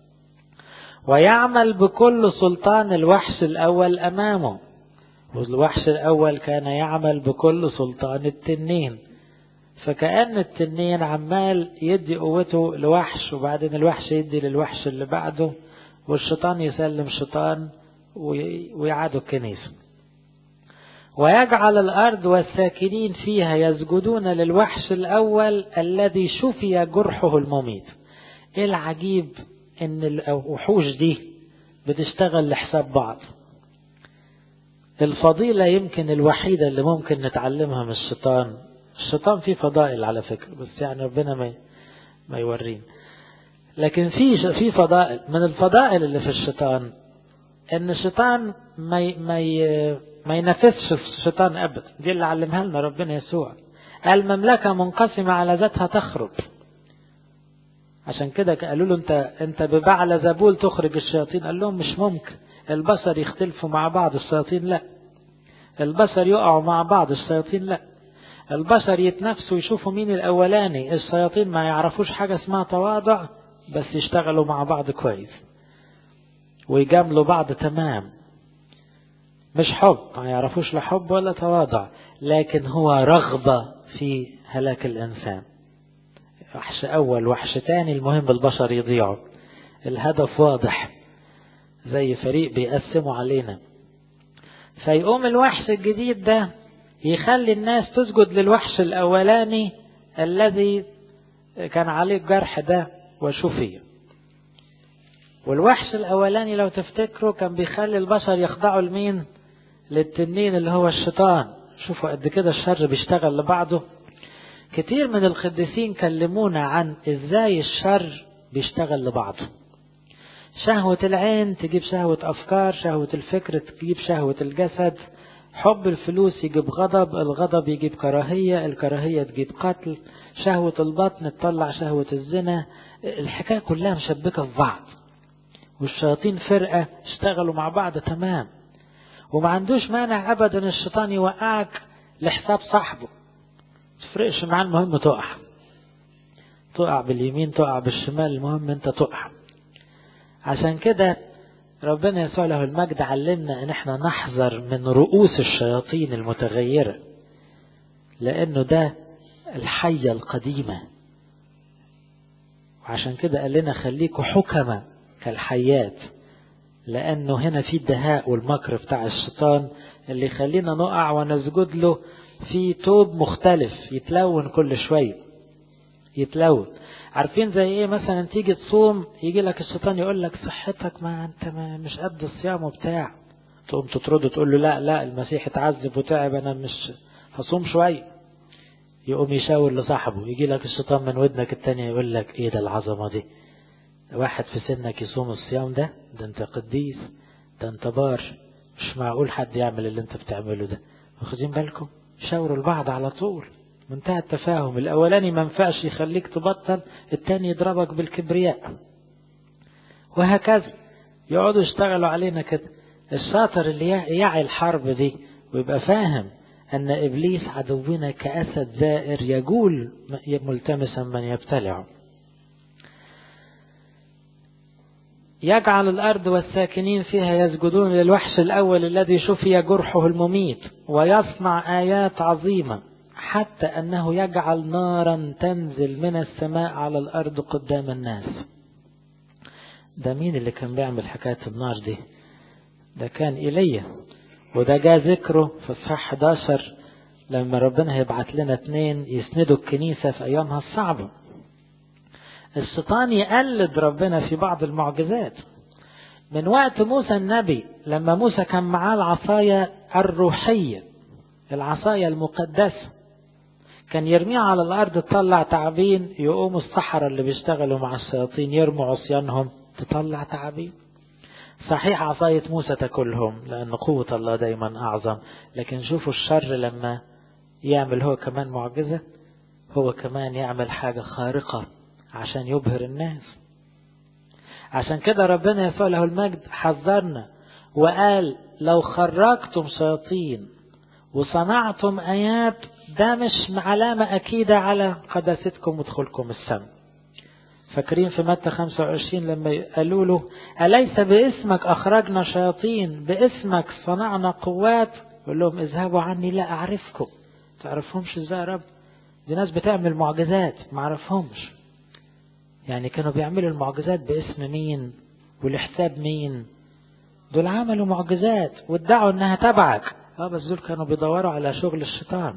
ويعمل بكل سلطان الوحش الأول أمامه والوحش الأول كان يعمل بكل سلطان التنين فكأن التنين عمال يدي قوته لوحش وبعدين الوحش يدي للوحش اللي بعده والشيطان يسلم شيطان ويعادوا الكنيسة ويجعل الأرض والساكنين فيها يسجدون للوحش الأول الذي شفي جرحه المميت إيه العجيب إن الوحوش دي بتشتغل لحساب بعض الفضيلة يمكن الوحيدة اللي ممكن نتعلمها من الشيطان الشيطان فيه فضائل على فكرة بس يعني ربنا ما ما يورين لكن في في فضائل من الفضائل اللي في الشيطان ان الشيطان ما ما ما ينافسش الشيطان ابدا دي اللي علمها لنا ربنا يسوع المملكه منقسمه على ذاتها تخرب عشان كده قالوا له انت انت ببعل زبول تخرج الشياطين قال لهم مش ممكن البشر يختلفوا مع بعض الشياطين لا البشر يقعوا مع بعض الشياطين لا البشر يتنافسوا يشوفوا مين الاولاني الشياطين ما يعرفوش حاجه اسمها تواضع بس يشتغلوا مع بعض كويس ويجاملوا بعض تمام مش حب ما يعرفوش لا حب ولا تواضع لكن هو رغبة في هلاك الإنسان وحش أول وحش تاني المهم البشر يضيعوا الهدف واضح زي فريق بيقسموا علينا فيقوم الوحش الجديد ده يخلي الناس تسجد للوحش الأولاني الذي كان عليه الجرح ده وشفي والوحش الأولاني لو تفتكروا كان بيخلي البشر يخضعوا لمين للتنين اللي هو الشيطان شوفوا قد كده الشر بيشتغل لبعضه كتير من القديسين كلمونا عن ازاي الشر بيشتغل لبعضه شهوة العين تجيب شهوة أفكار شهوة الفكر تجيب شهوة الجسد حب الفلوس يجيب غضب الغضب يجيب كراهية الكراهية تجيب قتل شهوة البطن تطلع شهوة الزنا الحكاية كلها مشبكة في بعض والشياطين فرقة يشتغلوا مع بعض تمام وما عندوش مانع ابدا الشيطان يوقعك لحساب صاحبه تفرقش معاه المهم تقع تقع باليمين تقع بالشمال المهم انت تقع عشان كده ربنا يسوع له المجد علمنا ان احنا نحذر من رؤوس الشياطين المتغيرة لانه ده الحية القديمة وعشان كده قال لنا خليكوا حكمة كالحيات لانه هنا في الدهاء والمكر بتاع الشيطان اللي يخلينا نقع ونسجد له في توب مختلف يتلون كل شوية يتلون عارفين زي ايه مثلا تيجي تصوم يجي لك الشيطان يقول لك صحتك ما انت ما مش قد الصيام وبتاع تقوم تطرده تقول له لا لا المسيح اتعذب وتعب انا مش هصوم شويه يقوم يشاور لصاحبه يجي لك الشيطان من ودنك التانية يقول لك ايه ده العظمة دي واحد في سنك يصوم الصيام ده ده انت قديس ده انت بار مش معقول حد يعمل اللي انت بتعمله ده واخدين بالكم شاوروا البعض على طول منتهى التفاهم الاولاني ما ينفعش يخليك تبطل التاني يضربك بالكبرياء وهكذا يقعدوا يشتغلوا علينا كده الشاطر اللي يعي الحرب دي ويبقى فاهم أن إبليس عدونا كأسد زائر يجول ملتمسا من يبتلعه يجعل الأرض والساكنين فيها يسجدون للوحش الأول الذي شفي جرحه المميت ويصنع آيات عظيمة حتى أنه يجعل نارا تنزل من السماء على الأرض قدام الناس ده مين اللي كان بيعمل حكاية النار دي ده كان إيليا وده جاء ذكره في اصحاح 11 لما ربنا هيبعت لنا اتنين يسندوا الكنيسة في أيامها الصعبة الشيطان يقلد ربنا في بعض المعجزات من وقت موسى النبي لما موسى كان معاه العصاية الروحية العصاية المقدسة كان يرميها على الأرض تطلع تعابين يقوموا السحرة اللي بيشتغلوا مع الشياطين يرموا عصيانهم تطلع تعابين صحيح عصاية موسى تاكلهم لأن قوة الله دايما أعظم لكن شوفوا الشر لما يعمل هو كمان معجزة هو كمان يعمل حاجة خارقة عشان يبهر الناس عشان كده ربنا يسوع له المجد حذرنا وقال لو خرجتم شياطين وصنعتم آيات ده مش علامة أكيدة على قداستكم ودخولكم السماء فاكرين في متى 25 لما قالوا له أليس باسمك أخرجنا شياطين باسمك صنعنا قوات يقول لهم اذهبوا عني لا أعرفكم تعرفهمش ازاي يا رب دي ناس بتعمل معجزات ما اعرفهمش يعني كانوا بيعملوا المعجزات باسم مين والحساب مين دول عملوا معجزات وادعوا انها تبعك اه بس دول كانوا بيدوروا على شغل الشيطان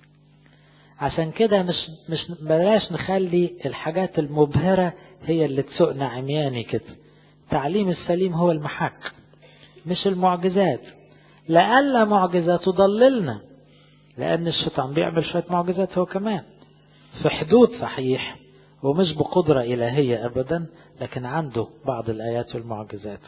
عشان كده مش مش بلاش نخلي الحاجات المبهرة هي اللي تسوقنا عمياني كده التعليم السليم هو المحك مش المعجزات لألا معجزة تضللنا لأن الشيطان بيعمل شوية معجزات هو كمان في حدود صحيح ومش بقدرة إلهية أبدا لكن عنده بعض الآيات والمعجزات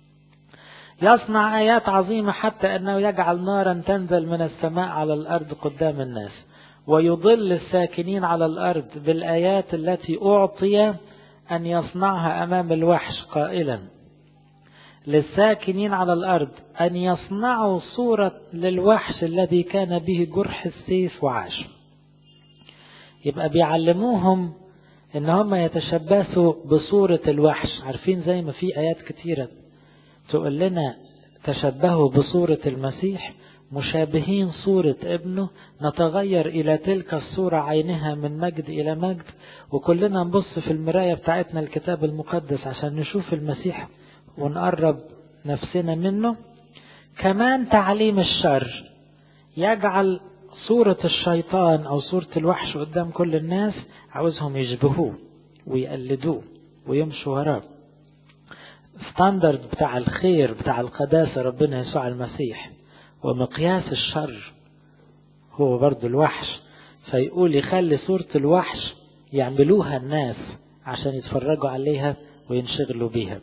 يصنع آيات عظيمة حتى أنه يجعل نارا تنزل من السماء على الأرض قدام الناس ويضل الساكنين على الأرض بالآيات التي أعطي أن يصنعها أمام الوحش قائلا للساكنين على الأرض أن يصنعوا صورة للوحش الذي كان به جرح السيف وعاش يبقى بيعلموهم ان هم يتشبثوا بصورة الوحش عارفين زي ما في آيات كتيرة تقول لنا تشبهوا بصورة المسيح مشابهين صورة ابنه نتغير إلى تلك الصورة عينها من مجد إلى مجد وكلنا نبص في المراية بتاعتنا الكتاب المقدس عشان نشوف المسيح ونقرب نفسنا منه كمان تعليم الشر يجعل صورة الشيطان أو صورة الوحش قدام كل الناس عاوزهم يشبهوه ويقلدوه ويمشوا وراه ستاندرد بتاع الخير بتاع القداسة ربنا يسوع المسيح ومقياس الشر هو برضو الوحش فيقول يخلي صورة الوحش يعملوها الناس عشان يتفرجوا عليها وينشغلوا بيها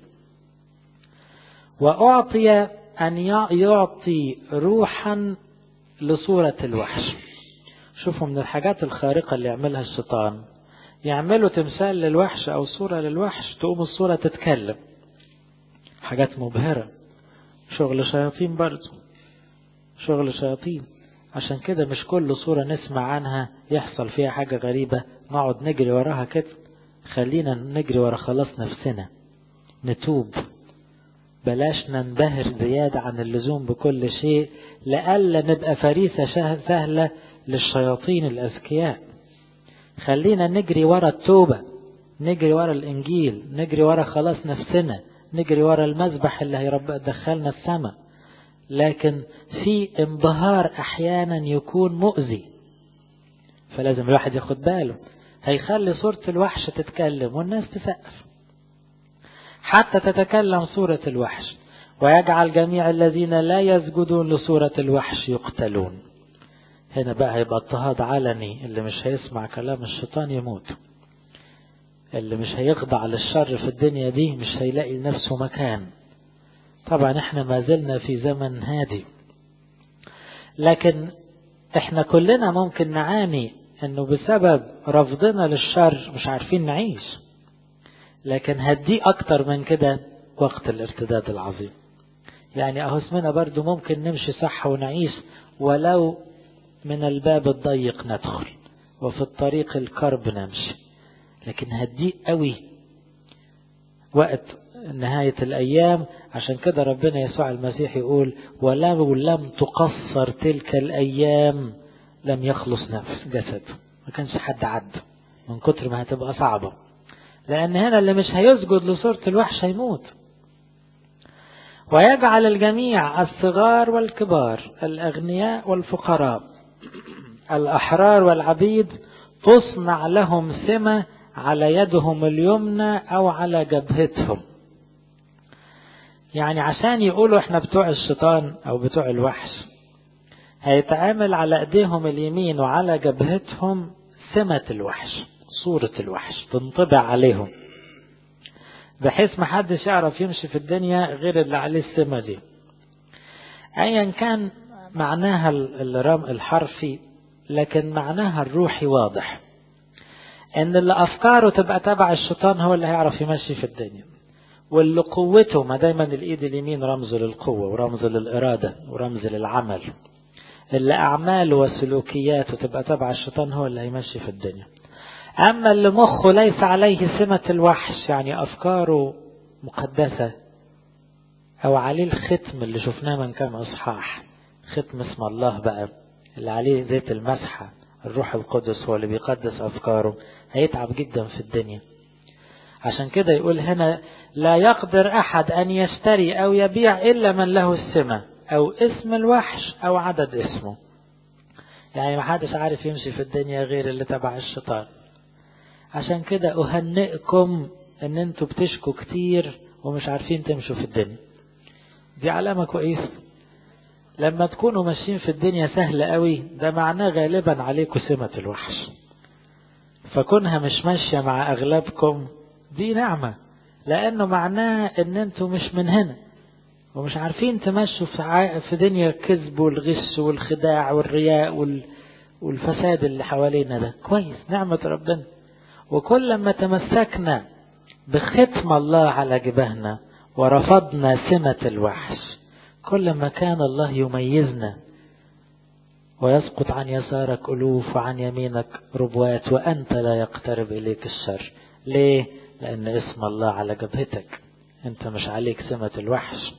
وأعطي أن يعطي روحا لصورة الوحش شوفوا من الحاجات الخارقة اللي يعملها الشيطان يعملوا تمثال للوحش أو صورة للوحش تقوم الصورة تتكلم حاجات مبهرة شغل شياطين برضه شغل شياطين عشان كده مش كل صورة نسمع عنها يحصل فيها حاجة غريبة نقعد نجري وراها كده خلينا نجري ورا خلاص نفسنا نتوب بلاش ننبهر زيادة عن اللزوم بكل شيء لألا نبقى فريسة سهلة للشياطين الأذكياء خلينا نجري ورا التوبة نجري ورا الإنجيل نجري ورا خلاص نفسنا نجري ورا المذبح اللي هيدخلنا السماء لكن في انبهار أحيانا يكون مؤذي فلازم الواحد ياخد باله هيخلي صورة الوحش تتكلم والناس تسقف حتى تتكلم صورة الوحش ويجعل جميع الذين لا يسجدون لصورة الوحش يقتلون هنا بقى هيبقى اضطهاد علني اللي مش هيسمع كلام الشيطان يموت اللي مش هيخضع للشر في الدنيا دي مش هيلاقي لنفسه مكان طبعا احنا ما زلنا في زمن هادي لكن احنا كلنا ممكن نعاني انه بسبب رفضنا للشر مش عارفين نعيش لكن هدي اكتر من كده وقت الارتداد العظيم يعني اهو اسمنا برضو ممكن نمشي صح ونعيش ولو من الباب الضيق ندخل وفي الطريق الكرب نمشي لكن هدي قوي وقت نهاية الأيام عشان كده ربنا يسوع المسيح يقول ولو لم تقصر تلك الأيام لم يخلص نفس جسد ما كانش حد عد من كتر ما هتبقى صعبة لأن هنا اللي مش هيسجد لصورة الوحش هيموت ويجعل الجميع الصغار والكبار الأغنياء والفقراء الأحرار والعبيد تصنع لهم سمة على يدهم اليمنى أو على جبهتهم يعني عشان يقولوا احنا بتوع الشيطان أو بتوع الوحش هيتعامل على ايديهم اليمين وعلى جبهتهم سمة الوحش صورة الوحش تنطبع عليهم بحيث ما حدش يعرف يمشي في الدنيا غير اللي عليه السمة دي ايا كان معناها الرم الحرفي لكن معناها الروحي واضح ان اللي افكاره تبقى تبع الشيطان هو اللي هيعرف يمشي في الدنيا واللي قوته ما دايما الايد اليمين رمز للقوة ورمز للارادة ورمز للعمل اللي أعماله وسلوكياته تبقى تبع الشيطان هو اللي هيمشي في الدنيا أما اللي مخه ليس عليه سمة الوحش يعني أفكاره مقدسة أو عليه الختم اللي شفناه من كام إصحاح ختم اسم الله بقى اللي عليه زيت المسحة الروح القدس هو اللي بيقدس أفكاره هيتعب جدا في الدنيا عشان كده يقول هنا لا يقدر أحد أن يشتري أو يبيع إلا من له السمة أو اسم الوحش أو عدد اسمه يعني ما حدش عارف يمشي في الدنيا غير اللي تبع الشيطان عشان كده أهنئكم ان انتوا بتشكوا كتير ومش عارفين تمشوا في الدنيا دي علامة كويسة لما تكونوا ماشيين في الدنيا سهلة قوي ده معناه غالبا عليكم سمة الوحش فكونها مش ماشية مع أغلبكم دي نعمة لأنه معناه ان انتوا مش من هنا ومش عارفين تمشوا في في دنيا الكذب والغش والخداع والرياء وال والفساد اللي حوالينا ده كويس نعمة ربنا وكل ما تمسكنا بختم الله على جبهنا ورفضنا سمة الوحش كل ما كان الله يميزنا ويسقط عن يسارك ألوف وعن يمينك ربوات وأنت لا يقترب إليك الشر ليه؟ لأن اسم الله على جبهتك أنت مش عليك سمة الوحش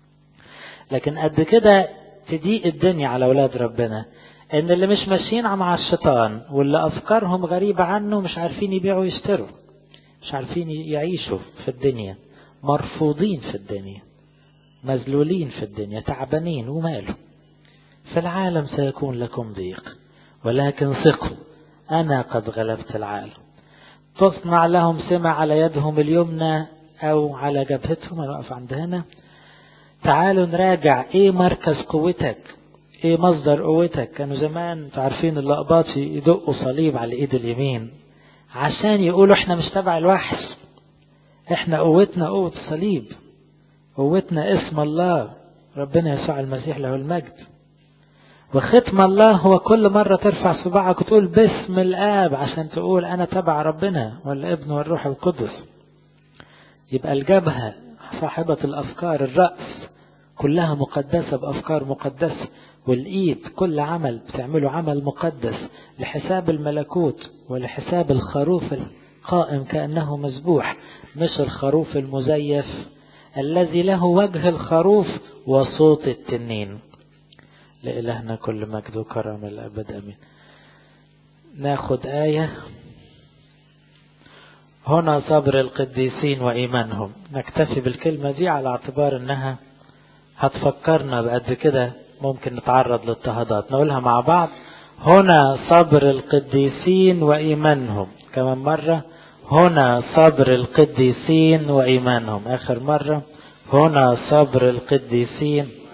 لكن قد كده تضيق الدنيا على أولاد ربنا ان اللي مش ماشيين مع الشيطان واللي افكارهم غريبة عنه مش عارفين يبيعوا ويشتروا مش عارفين يعيشوا في الدنيا مرفوضين في الدنيا مذلولين في الدنيا تعبانين وماله في العالم سيكون لكم ضيق ولكن ثقوا أنا قد غلبت العالم تصنع لهم سمة على يدهم اليمنى أو على جبهتهم أنا أقف عند هنا تعالوا نراجع إيه مركز قوتك ايه مصدر قوتك كانوا زمان عارفين اللقباط يدقوا صليب على ايد اليمين عشان يقولوا احنا مش تبع الوحش احنا قوتنا قوة الصليب قوتنا اسم الله ربنا يسوع المسيح له المجد وختم الله هو كل مرة ترفع صباعك وتقول باسم الآب عشان تقول أنا تبع ربنا والابن والروح القدس يبقى الجبهة صاحبة الأفكار الرأس كلها مقدسة بأفكار مقدسة والإيد كل عمل بتعمله عمل مقدس لحساب الملكوت ولحساب الخروف القائم كأنه مذبوح مش الخروف المزيف الذي له وجه الخروف وصوت التنين لإلهنا كل مجد وكرم الأبد أمين ناخد آية هنا صبر القديسين وإيمانهم نكتفي بالكلمة دي على اعتبار أنها هتفكرنا بقد كده ممكن نتعرض لاضطهادات نقولها مع بعض هنا صبر القديسين وإيمانهم كمان مرة هنا صبر القديسين وإيمانهم آخر مرة هنا صبر القديسين